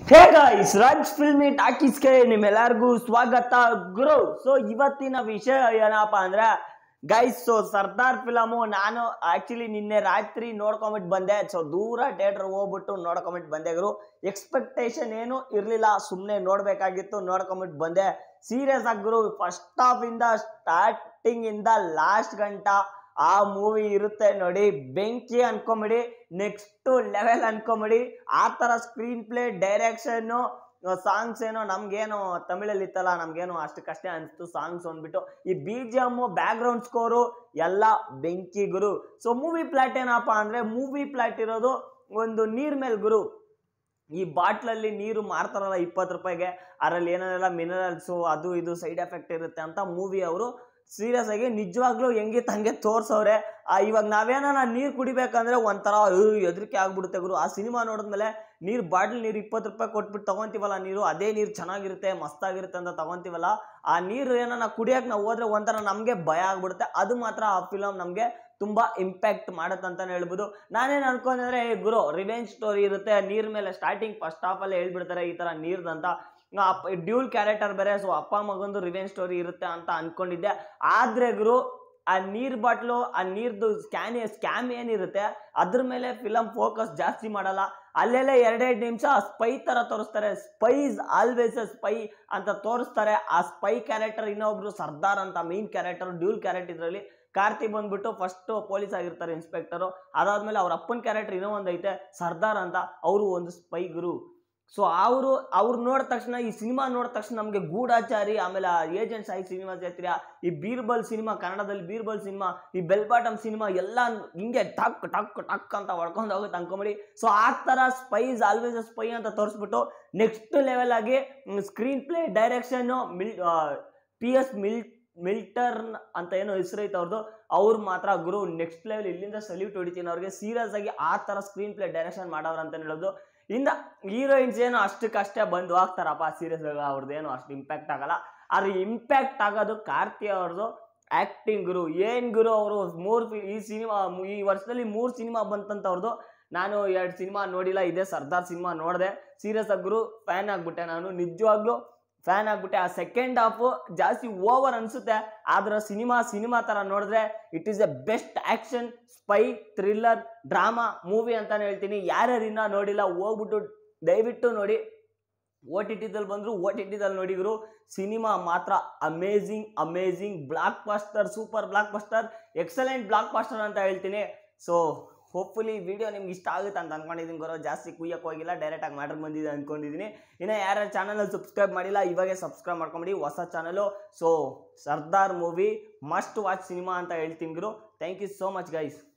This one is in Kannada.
ಹೇ ಗೈಸ್ ರಾಜ್ ಫಿಲ್ಮಿ ಟಾಕೀಸ್ಗೆ ನಿಮ್ಮೆಲ್ಲರಿಗೂ ಸ್ವಾಗತ ಗುರು ಸೊ ಇವತ್ತಿನ ವಿಷಯ ಏನಪ್ಪ ಅಂದ್ರೆ ಗೈಸ್ ಸೊ ಸರ್ದಾರ್ ಫಿಲಮು ನಾನು ಆಕ್ಚುಲಿ ನಿನ್ನೆ ರಾತ್ರಿ ನೋಡ್ಕೊಂಬಿಟ್ಟು ಬಂದೆ ಸೊ ದೂರ ಥಿಯೇಟರ್ ಹೋಗ್ಬಿಟ್ಟು ನೋಡ್ಕೊಂಬಿಟ್ಟು ಬಂದೆ ಗುರು ಎಕ್ಸ್ಪೆಕ್ಟೇಷನ್ ಏನು ಇರಲಿಲ್ಲ ಸುಮ್ಮನೆ ನೋಡ್ಬೇಕಾಗಿತ್ತು ನೋಡ್ಕೊಂಬಿಟ್ಟು ಬಂದೆ ಸೀರಿಯಸ್ ಆಗಿ ಗುರು ಫಸ್ಟ್ ಹಾಫ್ ಇಂದ ಸ್ಟಾರ್ಟಿಂಗ್ ಇಂದ ಲಾಸ್ಟ್ ಗಂಟ ಆ ಮೂವಿ ಇರುತ್ತೆ ನೋಡಿ ಬೆಂಕಿ ಅನ್ಕೊಂಬಿಡಿ ನೆಕ್ಸ್ಟ್ ಲೆವೆಲ್ ಅನ್ಕೊಂಬಿಡಿ ಆ ಥರ ಸ್ಕ್ರೀನ್ ಪ್ಲೇ ಡೈರೆಕ್ಷನ್ನು ಸಾಂಗ್ಸ್ ಏನೋ ನಮ್ಗೇನು ತಮಿಳಲ್ಲಿ ಇತ್ತಲ್ಲ ನಮ್ಗೇನು ಅಷ್ಟಕ್ಕಷ್ಟೇ ಅನಿಸ್ತು ಸಾಂಗ್ಸ್ ಅಂದ್ಬಿಟ್ಟು ಈ B G M background score ಎಲ್ಲ ಬೆಂಕಿ ಗುರು ಸೊ ಮೂವಿ ಪ್ಲಾಟ್ ಏನಪ್ಪ ಅಂದರೆ ಮೂವಿ ಪ್ಲಾಟ್ ಇರೋದು ಒಂದು ನೀರ್ ಮೇಲೆ ಗುರು ಈ ಬಾಟ್ಲಲ್ಲಿ ನೀರು ಮಾರ್ತಾರಲ್ಲ ಇಪ್ಪತ್ತು ರೂಪಾಯಿಗೆ ಅದರಲ್ಲಿ ಏನೇನೆಲ್ಲ ಮಿನರಲ್ಸು ಅದು ಇದು ಸೈಡ್ ಎಫೆಕ್ಟ್ ಇರುತ್ತೆ ಅಂತ ಮೂವಿ ಅವರು ಸೀರಿಯಸ್ ಆಗಿ ನಿಜವಾಗ್ಲೂ ಹೆಂಗಿತ್ತು ಹಂಗೆ ತೋರ್ಸವ್ರೆ ಆ, ಇವಾಗ ನಾವೇನ ನೀರು ಕುಡಿಬೇಕಂದ್ರೆ ಒಂಥರ ಹೆದರಿಕೆ ಆಗ್ಬಿಡುತ್ತೆ ಗುರು ಆ ಸಿನಿಮಾ ನೋಡಿದ್ಮೇಲೆ ನೀರು ಬಾಟ್ಲ್ ನೀರು ಇಪ್ಪತ್ತು ರೂಪಾಯಿ ಕೊಟ್ಬಿಟ್ಟು ತಗೊಂತೀವಲ್ಲ ನೀರು ಅದೇ ನೀರು ಚೆನ್ನಾಗಿರುತ್ತೆ ಮಸ್ತಾಗಿರುತ್ತೆ ಅಂತ ತಗೊಂತೀವಲ್ಲ ಆ ನೀರು ಏನೋ ನಾವು ಕುಡಿಯೋಕೆ ನಾವು ಹೋದ್ರೆ ಒಂಥರ ನಮಗೆ ಭಯ ಆಗ್ಬಿಡುತ್ತೆ ಅದು ಮಾತ್ರ ಆ ಫಿಲಮ್ ನಮಗೆ ತುಂಬಾ ಇಂಪ್ಯಾಕ್ಟ್ ಮಾಡುತ್ತೆ ಅಂತಾನೆ ಹೇಳ್ಬೋದು ನಾನೇನು ಅನ್ಕೊಂಡ್ರೆ ಏ ಗುರು ರಿವೆಂಜ್ ಸ್ಟೋರಿ ಇರುತ್ತೆ ನೀರ್ ಮೇಲೆ ಸ್ಟಾರ್ಟಿಂಗ್ ಫಸ್ಟ್ ಹಾಫ್ ಅಲ್ಲಿ ಹೇಳ್ಬಿಡ್ತಾರೆ ಈ ತರ ನೀರ್ದಂತ ಡ್ಯೂಲ್ ಕ್ಯಾರೆಕ್ಟರ್ ಬೇರೆ ಸೊ ಅಪ್ಪ ಮಗಂದು ರಿವೆಂಜ್ ಸ್ಟೋರಿ ಇರುತ್ತೆ ಅಂತ ಅನ್ಕೊಂಡಿದ್ದೆ ಆದ್ರೆ ಗುರು ಆ ನೀರ್ ಬಾಟ್ಲು ಆ ನೀರ್ದು ಸ್ಕ್ಯಾನ್ ಸ್ಕ್ಯಾಮ್ ಏನಿರುತ್ತೆ ಅದ್ರ ಮೇಲೆ ಫಿಲಮ್ ಫೋಕಸ್ ಜಾಸ್ತಿ ಮಾಡಲ್ಲ ಅಲ್ಲೆಲ್ಲ ಎರಡೆರಡು ನಿಮಿಷ ಸ್ಪೈ ತರ ತೋರಿಸ್ತಾರೆ ಸ್ಪೈಸ್ ಆಲ್ವೇಸ್ ಸ್ಪೈ ಅಂತ ತೋರಿಸ್ತಾರೆ ಆ ಸ್ಪೈ ಕ್ಯಾರೆಕ್ಟರ್ ಇನ್ನೊಬ್ರು ಸರ್ದಾರ್ ಅಂತ ಮೇನ್ ಕ್ಯಾರೆಕ್ಟರ್ ಡ್ಯೂಲ್ ಕ್ಯಾರೆಕ್ಟರ್ ಇದರಲ್ಲಿ ಕಾರ್ತಿ ಬಂದ್ಬಿಟ್ಟು ಫಸ್ಟ್ ಪೊಲೀಸ್ ಆಗಿರ್ತಾರೆ ಇನ್ಸ್ಪೆಕ್ಟರು ಅದಾದ್ಮೇಲೆ ಅವ್ರ ಅಪ್ಪನ ಕ್ಯಾರೆಕ್ಟರ್ ಇನ್ನೂ ಒಂದು ಐತೆ ಸರ್ದಾರ್ ಅಂತ ಅವರು ಒಂದು ಸ್ಪೈ ಗುರು ಸೊ ಅವರು ಅವ್ರು ನೋಡಿದ ತಕ್ಷಣ ಈ ಸಿನಿಮಾ ನೋಡಿದ ತಕ್ಷಣ ನಮಗೆ ಗೂಢಾಚಾರಿ ಆಮೇಲೆ ಏಜೆಂಟ್ ಸಾಯಿ ಸಿನಿಮಾ ಜಾತ್ರೆ ಈ ಬೀರ್ಬಲ್ ಸಿನಿಮಾ ಕನ್ನಡದಲ್ಲಿ ಬೀರ್ಬಲ್ ಸಿನಿಮಾ ಈ ಬೆಲ್ ಬಾಟಮ್ ಸಿನಿಮಾ ಎಲ್ಲ ಹಿಂಗೆ ಟಕ್ ಟಕ್ ಟಕ್ ಅಂತ ಹೊಡ್ಕೊಂಡು ಹೋಗುತ್ತೆ ಅನ್ಕೊಂಬಿಡಿ ಸೊ ಆ ಥರ ಸ್ಪೈಸ್ ಆಲ್ವೇಸ್ ಸ್ಪೈ ಅಂತ ತೋರಿಸ್ಬಿಟ್ಟು ನೆಕ್ಸ್ಟ್ ಲೆವೆಲ್ ಆಗಿ ಸ್ಕ್ರೀನ್ ಪ್ಲೇ ಡೈರೆಕ್ಷನ್ನು ಮಿಲ್ ಪಿ ಎಸ್ ಮಿಲ್ ಮಿಲ್ಟರ್ನ್ ಅಂತ ಏನೋ ಹೆಸರು ಐತೆ ಅವ್ರದ್ದು ಅವ್ರು ಮಾತ್ರ ಗುರು ನೆಕ್ಸ್ಟ್ ಲೆವೆಲ್ ಇಲ್ಲಿಂದ ಸಲ್ಯೂಟ್ ಹೊಡಿತೀನಿ ಅವ್ರಿಗೆ ಸೀರಿಯಸ್ ಆಗಿ ಆ ಥರ ಸ್ಕ್ರೀನ್ ಪ್ಲೇ ಡೈರೆಕ್ಷನ್ ಮಾಡೋರು ಅಂತ ಹೇಳೋದು ಇಂದ ಹೀರೋಯಿನ್ಸ್ ಏನು ಅಷ್ಟಕ್ಕಷ್ಟೇ ಬಂದು ಹೋಗ್ತಾರಪ್ಪ ಸೀರಿಯಸ್ ಆಗಿ ಅವ್ರದ್ದು ಏನು ಅಷ್ಟು ಇಂಪ್ಯಾಕ್ಟ್ ಆಗಲ್ಲ ಆದ್ರೆ ಇಂಪ್ಯಾಕ್ಟ್ ಆಗೋದು ಕಾರ್ತಿ ಅವ್ರದ್ದು ಆಕ್ಟಿಂಗ್ ಗುರು ಏನ್ ಗುರು ಅವರು ಮೂರು ಈ ಸಿನಿಮಾ ಈ ವರ್ಷದಲ್ಲಿ ಮೂರು ಸಿನಿಮಾ ಬಂತಂತ ಅವ್ರದ್ದು ನಾನು ಎರಡು ಸಿನಿಮಾ ನೋಡಿಲ್ಲ ಇದೇ ಸರ್ದಾರ್ ಸಿನಿಮಾ ನೋಡಿದೆ ಸೀರಿಯಸ್ ಆಗಿ ಗುರು ಫ್ಯಾನ್ ಆಗ್ಬಿಟ್ಟೆ ನಾನು ನಿಜವಾಗ್ಲೂ ಫ್ಯಾನ್ ಆಗ್ಬಿಟ್ಟೆ ಆ ಸೆಕೆಂಡ್ ಹಾಫು ಜಾಸ್ತಿ ಓವರ್ ಅನ್ಸುತ್ತೆ ಆದ್ರೆ ಸಿನಿಮಾ ಸಿನಿಮಾ ತರ ನೋಡಿದ್ರೆ it is a best action spy thriller drama movie ಅಂತಾನೆ ಹೇಳ್ತೀನಿ ಯಾರ್ಯಾರು ಇನ್ನ ನೋಡಿಲ್ಲ ಹೋಗ್ಬಿಟ್ಟು ದಯವಿಟ್ಟು ನೋಡಿ ಓ ಟಿ ಟಿದಲ್ಲಿ ಬಂದ್ರು ಓ ಟಿ ಟಿದಲ್ಲಿ ನೋಡಿದ್ರು ಸಿನಿಮಾ ಮಾತ್ರ amazing amazing blockbuster super blockbuster excellent blockbuster ಅಂತ ಹೇಳ್ತೀನಿ ಸೊ ಹೋಪ್ಫುಲಿ ವಿಡಿಯೋ ನಿಮ್ಗೆ ಇಷ್ಟ ಆಗುತ್ತೆ ಅಂತ ಅನ್ಕೊಂಡಿದ್ದೀನಿ ಗುರು ಜಾಸ್ತಿ ಕುಯ್ಯಕ್ಕೆ ಹೋಗಿಲ್ಲ ಡೈರೆಕ್ಟಾಗಿ ಮಾಡ್ರಿಗೆ ಬಂದಿದೆ ಅನ್ಕೊಂಡಿದ್ದೀನಿ ಇನ್ನು ಯಾರ್ಯಾರು ಚಾನಲ್ ಸಬ್ಸ್ಕ್ರೈಬ್ ಮಾಡಿಲ್ಲ ಇವಾಗೆ ಸಬ್ಸ್ಕ್ರೈಬ್ ಮಾಡ್ಕೊಂಬಿಡಿ ಹೊಸ channel so Sardar movie must watch cinema ಅಂತ ಹೇಳ್ತೀನಿ ಗುರು thank you so much guys